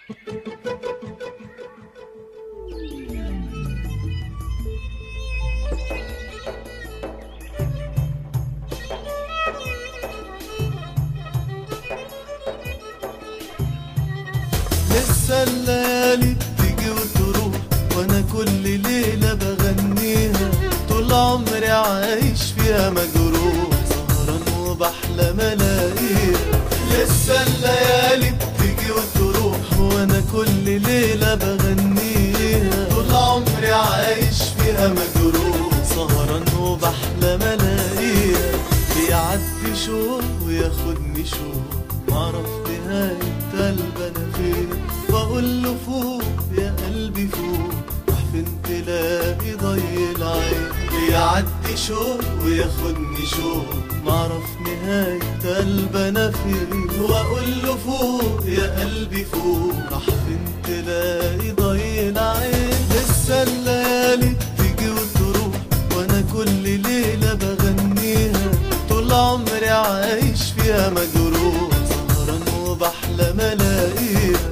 لسه الليالي بتيجي وتروح وانا كل ليلة بغنيها طول عمري عايش فيها مجروح سهران وبحلم الاقيها لسه الليالي بتيجي وتروح وانا كل ليلة بغنيها طول عمري عايش فيها مجروح سهران وبحلم الاقيها بيعدي شوق وياخدني شوق معرف نهاية قلب انا فين واقول له فوق يا قلبي فوق راح فين تلاقي ضي العين بيعدي شوق وياخدني شوق معرف نهاية قلب انا فين واقول له فوق يا قلبي فوق راح فين تلاقي ضي العين لسه الليالي تيجي وتروح وانا كل ليلة بغنيها طول عمري عايش فيها مجروح سهران وبحلم الاقيها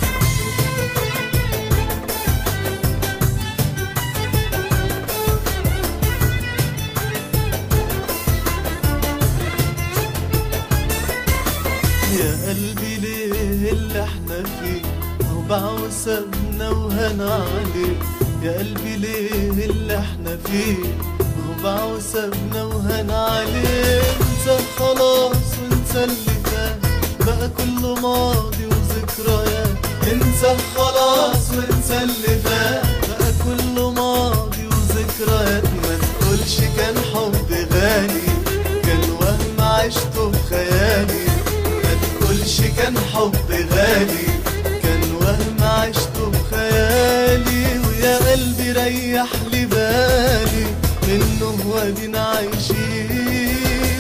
يا قلبي ليه اللي احنا فيه وباع وسابنا وهنا عليه يا قلبي ليه اللي احنا فيه وباع وسابنا وهنا عليه انسى خلاص وانسى اللي فات بقى كله ماضي وذكريات انسى خلاص وانسى اللي فات بقى كله ماضي وذكريات ما تقولش كان حب غالي كان وهم عشته بخيالي ما تقولش كان حب غالي كان وهم عشته بخيالي ويا قلبي ريح لي بالي منه وادينا عايشين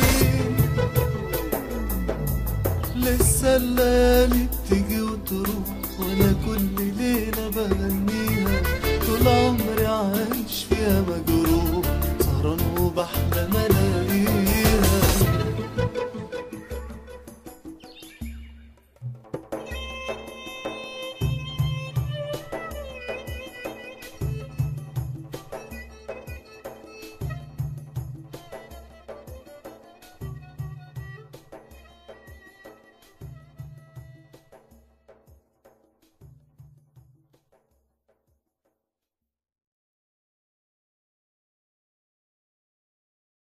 لسه الليالي بتيجي وتروح وانا كل ليلة بغنيها طول عمري عايش فيها مجروح سهران وبحلم الاقيها